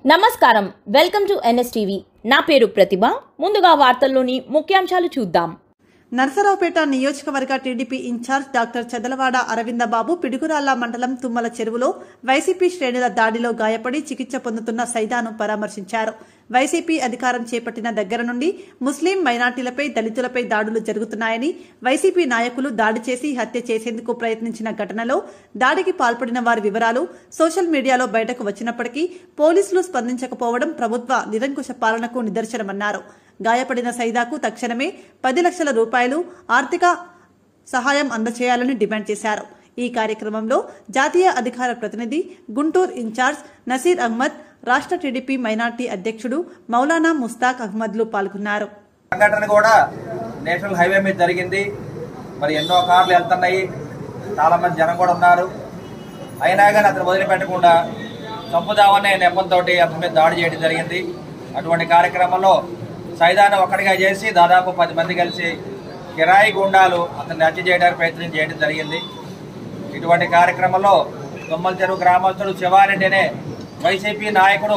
నమస్కారం welcome to NSTV నా పేరు ప్రతిభ ముందుగా వార్తల్లోని ముఖ్యాంశాలు చూద్దాం నరసరావుపేట నియోజకవర్గ TDP incharge doctor Chadalavada Aravindababu Piduguralla మండలం తుమ్మల చెరువులో వైసీపీ శ్రేణుల దాడిలో గాయపడి చికిత్స పొందుతున్న సైదాను పరామర్శించారు వైసీపీ అధికారం చేపట్టిన దగ్గర నుండి ముస్లిం మైనార్టీలపై దళితులపై దాడులు జరుగుతున్నాయని వైసీపీ నాయకులు దాడి చేసి హత్య చేసేందుకు ప్రయత్నించిన ఘటనలో దాడికి పాల్పడిన వారి వివరాలు సోషల్ మీడియాలో బయటకు వచ్చినప్పటికీ పోలీసులు స్పందించకపోవడం ప్రభుత్వ నిరంకుశ పాలనకు నిదర్శనమన్నారు గాయపడిన సైదాకు తక్షణమే పది లక్షల రూపాయలు ఆర్థిక సహాయం అందచేయాలని డిమాండ్ చేశారు ఈ కార్యక్రమంలో జాతీయ అధికార ప్రతినిధి గుంటూరు ఇన్ఛార్జ్ నసీర్ అహ్మద్ రాష్ట్ర టీడీపీ మైనార్టీ అధ్యక్షుడు మౌలానా ముస్తాక్ అహ్మద్లు పాల్గొన్నారు సంఘటన కూడా నేషనల్ హైవే మీద జరిగింది మరి ఎన్నో కార్లు వెళ్తున్నాయి చాలా మంది జనం కూడా ఉన్నారు అయినా కానీ అతను వదిలిపెట్టకుండా చంపుదామనే నెపంతో అతని మీద దాడి చేయడం జరిగింది అటువంటి కార్యక్రమంలో సైదాన్ని ఒక్కడిగా చేసి దాదాపు పది మంది కలిసి కిరాయి గుండాలు అతన్ని హత్య చేయడానికి ప్రయత్నం చేయడం జరిగింది ఇటువంటి కార్యక్రమంలో తుమ్మల చెరువు గ్రామస్తుడు శివారెడ్డి అనే వైసీపీ నాయకుడు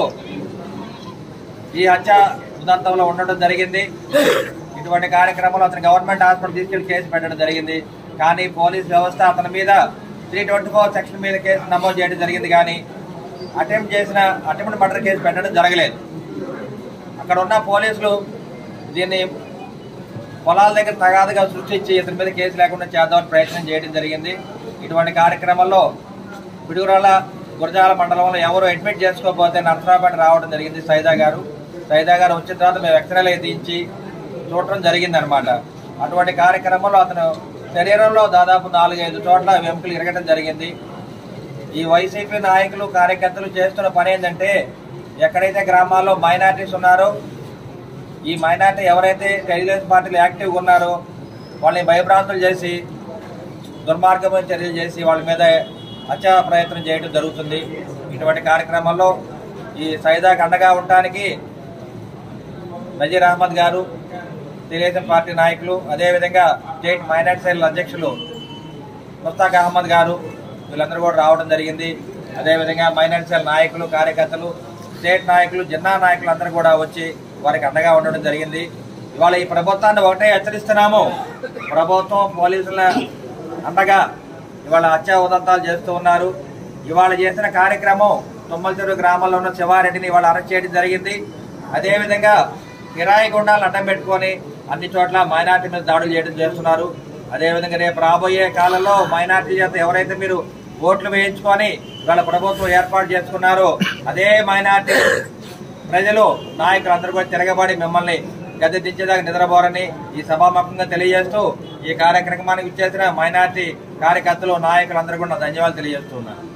ఈ హత్య ఉదంతంలో ఉండడం జరిగింది ఇటువంటి కార్యక్రమంలో అతను గవర్నమెంట్ హాస్పిటల్ తీసుకెళ్లి కేసు పెట్టడం జరిగింది కానీ పోలీస్ వ్యవస్థ అతని మీద త్రీ ట్వంటీ ఫోర్ సెక్షన్ మీద కేసు నమోదు చేయడం జరిగింది కానీ అటెంప్ట్ చేసిన అటెంప్ట్ మర్డర్ కేసు పెట్టడం జరగలేదు అక్కడ ఉన్న పోలీసులు దీన్ని పొలాల దగ్గర తగాదుగా సృష్టించి ఇతని మీద కేసు లేకుండా చేద్దామని ప్రయత్నం చేయడం జరిగింది ఇటువంటి కార్యక్రమంలో పిడుగురాల గురజాల మండలంలో ఎవరు అడ్మిట్ చేసుకోకపోతే నర్సరాపేట రావడం జరిగింది సైదా గారు సైదా గారు వచ్చిన తర్వాత మేము ఎక్స్రేలు తీయించి చూడటం జరిగింది అనమాట అటువంటి కార్యక్రమంలో అతను శరీరంలో దాదాపు నాలుగైదు చోట్ల వెంపులు ఇరగడం జరిగింది ఈ వైసీపీ నాయకులు కార్యకర్తలు చేస్తున్న పని ఏంటంటే ఎక్కడైతే గ్రామాల్లో మైనార్టీస్ ఉన్నారో ఈ మైనార్టీ ఎవరైతే తెలుగుదేశం పార్టీలు యాక్టివ్గా ఉన్నారో వాళ్ళని భయభ్రాంతులు చేసి దుర్మార్గమైన చర్యలు చేసి వాళ్ళ మీద హత్యా ప్రయత్నం చేయడం జరుగుతుంది ఇటువంటి కార్యక్రమంలో ఈ సైదాకి అండగా ఉండటానికి నజీర్ అహ్మద్ గారు తెలుగుదేశం పార్టీ నాయకులు అదేవిధంగా స్టేట్ మైనార్టీ సెల్ అధ్యక్షులు ముస్తాక్ అహ్మద్ గారు వీళ్ళందరూ కూడా రావడం జరిగింది అదేవిధంగా మైనార్టీ సెల్ నాయకులు కార్యకర్తలు స్టేట్ నాయకులు జిల్లా నాయకులు అందరూ కూడా వచ్చి వారికి అండగా ఉండడం జరిగింది ఇవాళ ఈ ప్రభుత్వాన్ని ఒకటే హెచ్చరిస్తున్నాము ప్రభుత్వం పోలీసుల అండగా ఇవాళ హత్యా ఉదంతాలు చేస్తూ ఉన్నారు ఇవాళ చేసిన కార్యక్రమం తుమ్మలచెరువు గ్రామంలో ఉన్న శివారెడ్డిని ఇవాళ అరెస్ట్ చేయడం జరిగింది అదేవిధంగా కిరాయి గుండాలను అడ్డం పెట్టుకొని అన్ని చోట్ల మైనార్టీ మీద దాడులు చేయడం చేస్తున్నారు అదేవిధంగా రేపు రాబోయే కాలంలో మైనార్టీ చేత ఎవరైతే మీరు ఓట్లు వేయించుకొని వాళ్ళ ప్రభుత్వం ఏర్పాటు చేసుకున్నారో అదే మైనార్టీ ప్రజలు నాయకులు అందరూ కూడా తిరగబడి మిమ్మల్ని గద్దె దించేదాకా నిద్రపోరని ఈ సభాముఖంగా తెలియజేస్తూ ఈ కార్యక్రమానికి ఇచ్చేసిన మైనార్టీ కార్యకర్తలు నాయకులు అందరూ కూడా ధన్యవాదాలు తెలియజేస్తున్నారు